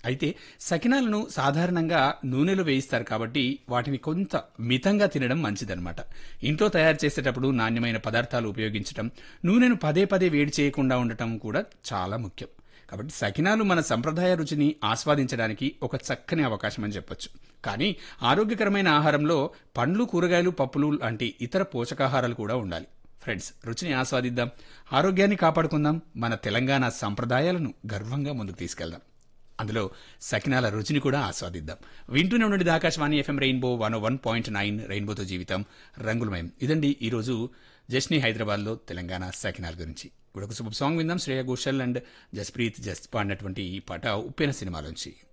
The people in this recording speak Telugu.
అయితే సకినాలను సాధారణంగా నూనెలో వేయిస్తారు కాబట్టి వాటిని కొంత మితంగా తినడం మంచిదన్నమాట ఇంట్లో తయారు చేసేటప్పుడు నాణ్యమైన పదార్థాలు ఉపయోగించటం నూనెను పదే పదే వేడి చేయకుండా ఉండటం కూడా చాలా ముఖ్యం కాబట్టి సకినాలు మన సంప్రదాయ రుచిని ఆస్వాదించడానికి ఒక చక్కని అవకాశం అని చెప్పొచ్చు కానీ ఆరోగ్యకరమైన ఆహారంలో పండ్లు కూరగాయలు పప్పులు లాంటి ఇతర పోషకాహారాలు కూడా ఉండాలి ఫ్రెండ్స్ రుచిని ఆస్వాదిద్దాం ఆరోగ్యాన్ని కాపాడుకుందాం మన తెలంగాణ సంప్రదాయాలను గర్వంగా ముందుకు తీసుకెళ్దాం అందులో సకినాల రుచిని కూడా ఆస్వాదిద్దాం వింటూనే ఉండండి Akashvani FM Rainbow one one point nine రెయిన్బోతో జీవితం రంగులమయం ఇదండి ఈరోజు జస్ని హైదరాబాద్లో తెలంగాణ సకినాల గురించి ఇప్పుడు ఒక సూపర్ సాంగ్ విందాం శ్రేయ ఘోషల్ అండ్ జస్ప్రీత్ జస్ పాడినటువంటి ఈ పాట ఉప్పెన సినిమాలోంచి